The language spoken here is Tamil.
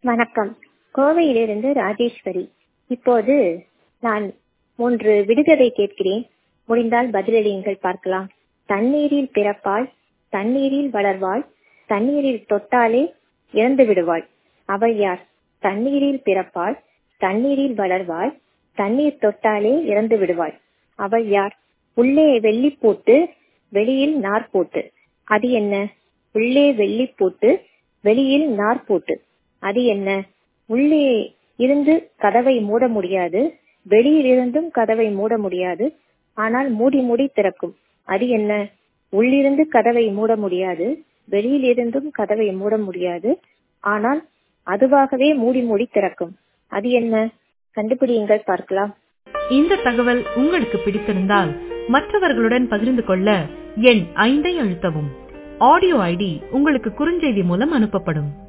வணக்கம் கோவையிலிருந்து ராஜேஸ்வரி இப்போது நான் மூன்று விடுகதை கேட்கிறேன் முடிந்தால் பதிலளியுங்கள் பார்க்கலாம் தண்ணீரில் பிறப்பாள் தண்ணீரில் வளர்வாள் தண்ணீரில் தொட்டாலே இறந்து விடுவாள் அவள் யார் தண்ணீரில் பிறப்பாள் தண்ணீரில் வளர்வாள் தண்ணீர் தொட்டாலே இறந்து விடுவாள் அவள் யார் உள்ளே வெள்ளி போட்டு வெளியில் நார் போட்டு அது என்ன உள்ளே வெள்ளி போட்டு வெளியில் நார் போட்டு அது என்ன உள்ளே இருந்து கதவை மூட முடியாது வெளியில் இருந்தும் கதவை மூட முடியாது ஆனால் மூடி மூடி திறக்கும் அது என்ன உள்ளிருந்து கதவை மூட முடியாது வெளியில் இருந்தும் கதவை மூட முடியாது ஆனால் அதுவாகவே மூடி மூடி திறக்கும் அது என்ன கண்டுபிடியுங்கள் பார்க்கலாம் இந்த தகவல் உங்களுக்கு பிடித்திருந்தால் மற்றவர்களுடன் பகிர்ந்து கொள்ள எண் ஐந்தை அழுத்தவும் ஆடியோ ஐடி உங்களுக்கு குறுஞ்செய்தி மூலம் அனுப்பப்படும்